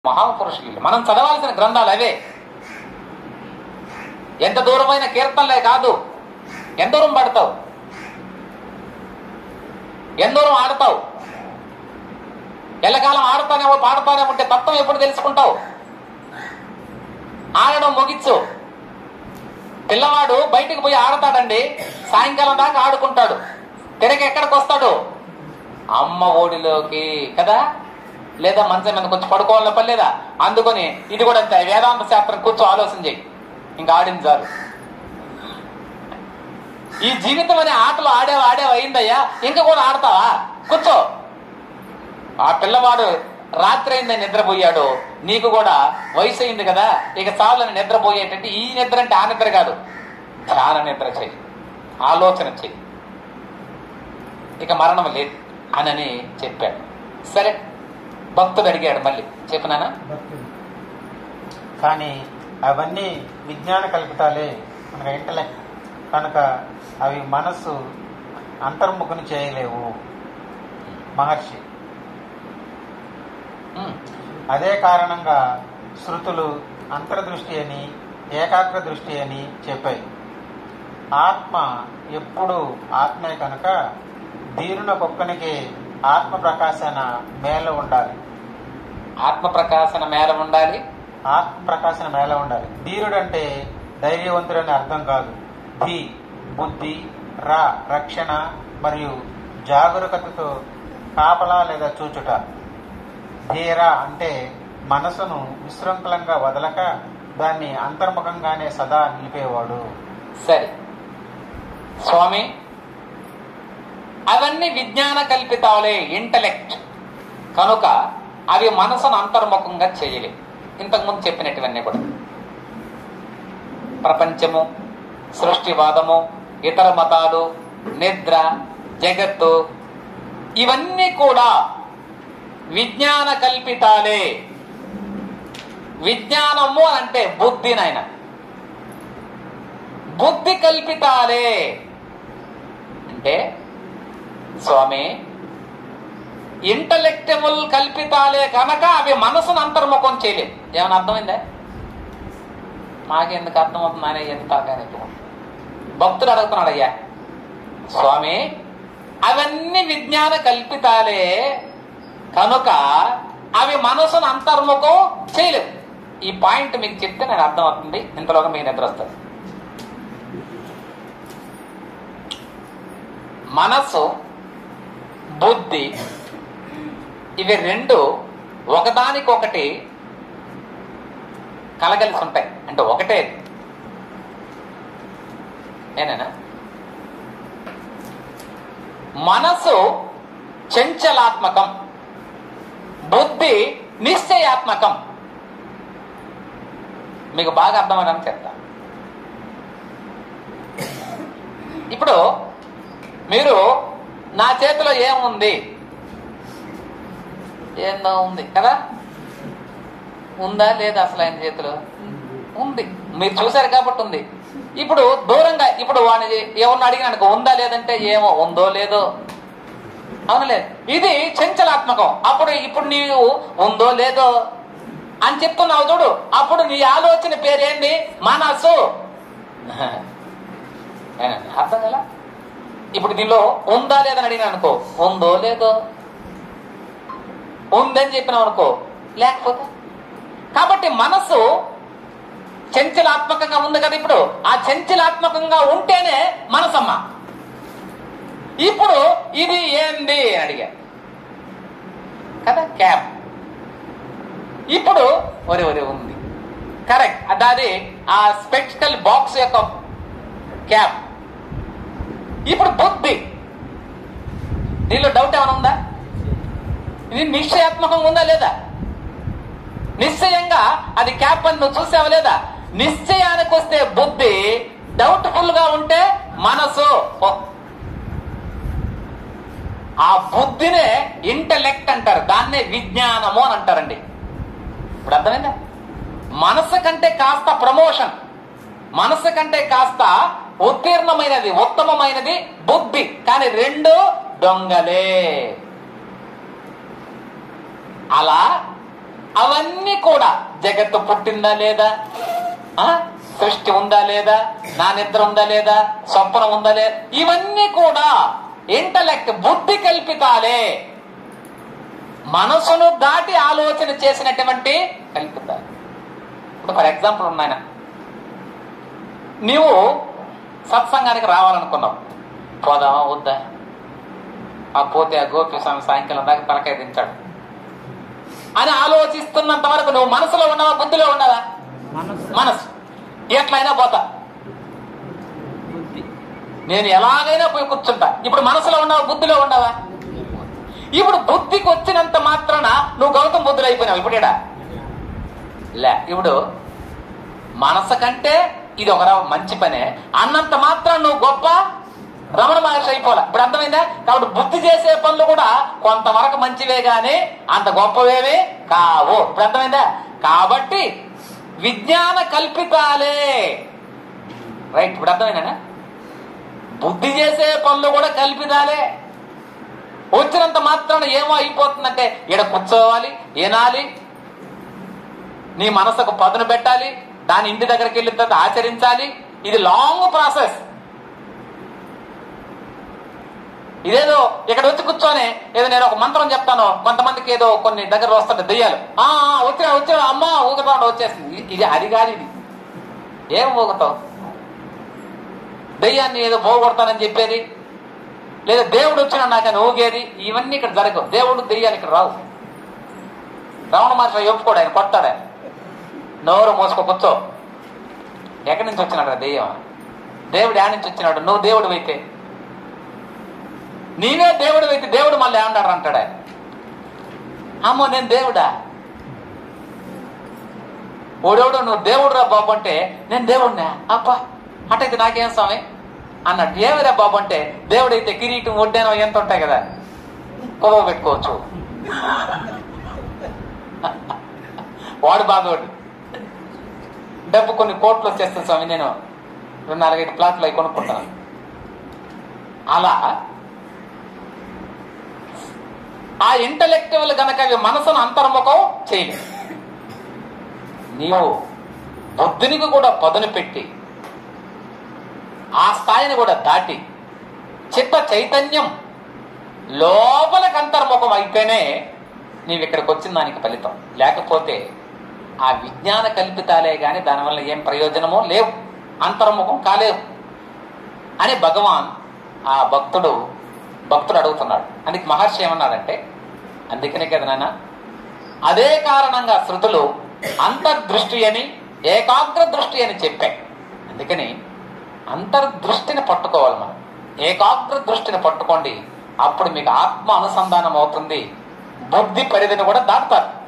మహాపురుషులు మనం చదవాల్సిన గ్రంథాలు అవే ఎంత దూరమైన కీర్తనలే కాదు ఎంత దూరం పడతావు ఎంత దూరం ఆడతావు ఎల్లకాలం ఆడుతానే పాడుతానే ఉంటే తత్వం ఎప్పుడు తెలుసుకుంటావు ఆడడం ముగిచ్చు పిల్లవాడు బయటికి పోయి ఆడతాడండి సాయంకాలం దాకా ఆడుకుంటాడు తిరిగి ఎక్కడికి వస్తాడు అమ్మ ఓడిలోకి కదా లేదా మంచం మీద కొంచెం పడుకోవాలని పని లేదా అందుకొని ఇది కూడా అంతే వేదాంత శాస్త్రం కూర్చో ఆలోచన చేయి ఇంకా ఆడింది చాలు ఈ జీవితం అనే ఆటలు ఆడేవా ఆడేవా అయిందయ్యా ఇంకా కూడా ఆడతావా కూర్చో ఆ పిల్లవాడు రాత్రి అయిందని నిద్రపోయాడు నీకు కూడా వయసు అయింది కదా ఇక చాలని నిద్రపోయేటంటే ఈ నిద్ర అంటే ఆ నిద్ర కాదు చాలా నిద్ర చెయ్యి ఆలోచన చెయ్యి ఇక మరణం లేదు అనని చెప్పాడు సరే భక్తుడు అడిగాడు మళ్ళీ చెప్పినానా భక్తుడు కానీ అవన్నీ విజ్ఞాన కల్పితాలే అనగా ఇంటలెక్ట్ కనుక అవి మనస్సు అంతర్ముఖుని చేయలేవు మహర్షి ఉమ్, అదే కారణంగా శృతులు అంతర్దృష్టి అని ఏకాగ్ర దృష్టి అని చెప్పాయి ఆత్మ ఎప్పుడు ఆత్మే కనుక ధీరున కుక్కనికి ఆత్మ ప్రకాశన మేల ఉండాలి ఆత్మ ప్రకాశన మేర ఉండాలి ఆత్మ ప్రకాశన మేళ ఉండాలి ధీరుడంటే ధైర్యవంతుడని అర్థం కాదు ధీ బుద్ధి రా రక్షణ మరియు జాగరూకతతో కాపలా లేదా చూచుట ధీర అంటే మనసును విశృంఖలంగా వదలక దాన్ని అంతర్ముఖంగానే సదా నిలిపేవాడు సరే స్వామి అవన్నీ విజ్ఞాన కల్పితాలే ఇంటలెక్ట్ కనుక అవి మనసును అంతర్ముఖంగా చేయలేవు ఇంతకుముందు చెప్పినటువన్నీ కూడా ప్రపంచము సృష్టివాదము ఇతర మతాలు నిద్ర జగత్తు ఇవన్నీ కూడా విజ్ఞాన కల్పితాలే విజ్ఞానము అని అంటే బుద్ధి నాయన బుద్ధి కల్పితాలే అంటే స్వామి ఇంటలెక్టబుల్ కల్పితాలే కనుక అవి మనసును అంతర్ముఖం చేయలేవు ఏమైనా అర్థమైందా మాకెందుకు అర్థమవుతుంది ఆయన ఎంత కానీ భక్తుడు అడుగుతున్నాడు అయ్యా స్వామి అవన్నీ విజ్ఞాన కల్పితాలే కనుక అవి మనసును అంతర్ముఖం చేయలేవు ఈ పాయింట్ మీకు చెప్తే నాకు అర్థమవుతుంది ఇంతలోగా మీకు నిద్ర వస్తుంది మనస్సు బుద్ధి ఇవి రెండు ఒకదానికొకటి కలగలిసి ఉంటాయి అంటే ఒకటే ఏనేనా మనసు చంచలాత్మకం బుద్ధి నిశ్చయాత్మకం మీకు బాగా అర్థమని చెప్తా ఇప్పుడు మీరు నా చేతిలో ఏముంది ఏందో ఉంది కదా ఉందా లేదా అసలు ఆయన చేతిలో ఉంది మీరు చూశారు కాబట్టి ఉంది ఇప్పుడు దూరంగా ఇప్పుడు వాడిని ఎవరిని అడిగినానుకో ఉందా లేదంటే ఏమో ఉందో లేదో అవును లేదు ఇది చంచలాత్మకం అప్పుడు ఇప్పుడు నీవు ఉందో లేదో అని చెప్తున్నావు చూడు అప్పుడు నీ ఆలోచన పేరేంటి మనసు ఏనండి, అర్థం కదా ఇప్పుడు దీనిలో ఉందా లేదని అడిగినా అనుకో ఉందో లేదో ఉందని చెప్పినావు అనుకో లేకపోతే కాబట్టి మనసు చంచలాత్మకంగా ఉంది కదా ఇప్పుడు ఆ చంచలాత్మకంగా ఉంటేనే మనసమ్మ ఇప్పుడు ఇది ఏంది అని అడిగా కదా క్యాప్ ఇప్పుడు ఒరే ఒరే ఉంది కరెక్ట్ అది ఆ స్పెక్టికల్ బాక్స్ యొక్క క్యాప్ ఇప్పుడు బుద్ధి దీనిలో డౌట్ ఏమైనా ఉందా ఇది నిశ్చయాత్మకంగా ఉందా లేదా నిశ్చయంగా అది క్యాప్ అని నువ్వు చూసావా లేదా నిశ్చయానికి వస్తే బుద్ధి డౌట్ఫుల్ గా ఉంటే మనసు ఓ. ఆ బుద్ధినే ఇంటలెక్ట్ అంటారు దాన్నే విజ్ఞానము అని అంటారండి ఇప్పుడు అర్థమైందా మనసు కంటే కాస్త ప్రమోషన్ మనసు కంటే కాస్త ఉత్తీర్ణమైనది ఉత్తమమైనది బుద్ధి కానీ రెండు దొంగలే అలా అవన్నీ కూడా జగత్తు పుట్టిందా లేదా ఆ సృష్టి ఉందా లేదా నా నిద్ర ఉందా లేదా స్వప్నం ఉందా లేదా ఇవన్నీ కూడా ఇంటలెక్ట్ బుద్ధి కల్పితాలే మనసును దాటి ఆలోచన చేసినటువంటి కల్పితాలు ఇప్పుడు ఫర్ ఎగ్జాంపుల్ ఉన్నాయన నీవు సత్సంగానికి రావాలనుకున్నావు పోదామా వద్దా ఆ పోతే ఆ గోపి స్వామి సాయంకాలం దాకా తలకాయ దించాడు అని ఆలోచిస్తున్నంత వరకు నువ్వు మనసులో ఉన్నావా బుద్ధిలో ఉన్నావా మనసు మనసు ఎట్లయినా పోతా బుద్ధి నేను ఎలాగైనా పోయి కూర్చుంటా ఇప్పుడు మనసులో ఉన్నావా బుద్ధిలో ఉన్నావా ఇప్పుడు బుద్ధికి వచ్చినంత మాత్రాన నువ్వు గౌతమ బుద్ధులు అయిపోయినావు ఇప్పుడు ఈడ. లే ఇప్పుడు మనసు కంటే ఇది ఒక రవ- మంచి పనే అన్నంత మాత్రం నువ్వు గొప్ప రమణ మహర్షి అయిపోలే ఇప్పుడు అర్థమైందా కాబట్టి బుద్ధి చేసే పనులు కూడా కొంతవరకు మంచివే గాని అంత గొప్పవేవి కావు ఇప్పుడు అర్థమైందా కాబట్టి విజ్ఞాన కల్పితాలే రైట్ ఇప్పుడు అర్థమైందా బుద్ధి చేసే పనులు కూడా కల్పితాలే వచ్చినంత మాత్రాన ఏమో అయిపోతుందంటే ఈడ కూర్చోవాలి వినాలి నీ మనసుకు పదును పెట్టాలి దాని ఇంటి దగ్గరికి వెళ్ళిన తర్వాత ఆచరించాలి ఇది లాంగ్ ప్రాసెస్ ఇదేదో ఇక్కడ వచ్చి కూర్చొని ఏదో నేను ఒక మంత్రం చెప్తాను కొంతమందికి ఏదో కొన్ని దగ్గర వస్తుంటే దెయ్యాలు ఆ ఆ, వచ్చినా వచ్చినా అమ్మ ఊగుతా ఉంటే వచ్చేస్తుంది ఇది- ఇది అది కాదు ఇది ఏం ఊగుతావు దెయ్యాన్ని ఏదో పోగొడతానని చెప్పేది లేదా దేవుడు వచ్చినా నాకని ఊగేది ఇవన్నీ ఇక్కడ జరగవు దేవుడు దెయ్యాలు ఇక్కడ రావు రావణ మహర్షి ఒప్పుకోడు ఆయన కొట్టాడు ఆయన నోరు మోసుకో కూర్చో ఎక్కడి నుంచి వచ్చినాడు ఆ దెయ్యం దేవుడు యాడ్ నుంచి వచ్చినాడు నువ్వు దేవుడు అయితే నీవే దేవుడు అయితే దేవుడు మళ్ళీ ఏమన్నాడు అంటాడు ఆయన అమ్మో నేను దేవుడా ఓడోడు నువ్వు దేవుడు రా బాబు అంటే నేను దేవుడినా అబ్బా అటైతే నాకేం స్వామి అన్నట్టు ఏమిరా బాబు అంటే దేవుడైతే కిరీటం వడ్డానో ఎంత ఉంటాయి కదా కొవ్వ పెట్టుకోవచ్చు వాడు బాధోడు డబ్బు కొన్ని కోట్లు వచ్చేస్తుంది స్వామి నేను రెండు నాలుగైదు ప్లాట్లు అవి కొనుక్కుంటాను అలా ఆ ఇంటలెక్టివ్లు గనక అవి మనసును అంతర్ముఖం చేయలేదు నీవు బుద్ధినికి కూడా పదును పెట్టి ఆ స్థాయిని కూడా దాటి చిత్త చైతన్యం లోపలికి అంతర్ముఖం అయితేనే నీవు ఇక్కడికి వచ్చిన దానికి ఫలితం లేకపోతే ఆ విజ్ఞాన కల్పితాలే గాని దానివల్ల ఏం ప్రయోజనమో లేవు అంతర్ముఖం కాలేవు అని భగవాన్ ఆ భక్తుడు భక్తుడు అడుగుతున్నాడు అందుకే మహర్షి ఏమన్నాడంటే అందుకనే కదా నాన్న అదే కారణంగా శృతులు అంతర్దృష్టి అని ఏకాగ్ర దృష్టి అని చెప్పాయి అందుకని అంతర్దృష్టిని పట్టుకోవాలి మనం ఏకాగ్ర దృష్టిని పట్టుకోండి అప్పుడు మీకు ఆత్మ అనుసంధానం అవుతుంది బుద్ధి పరిధిని కూడా దాటుతారు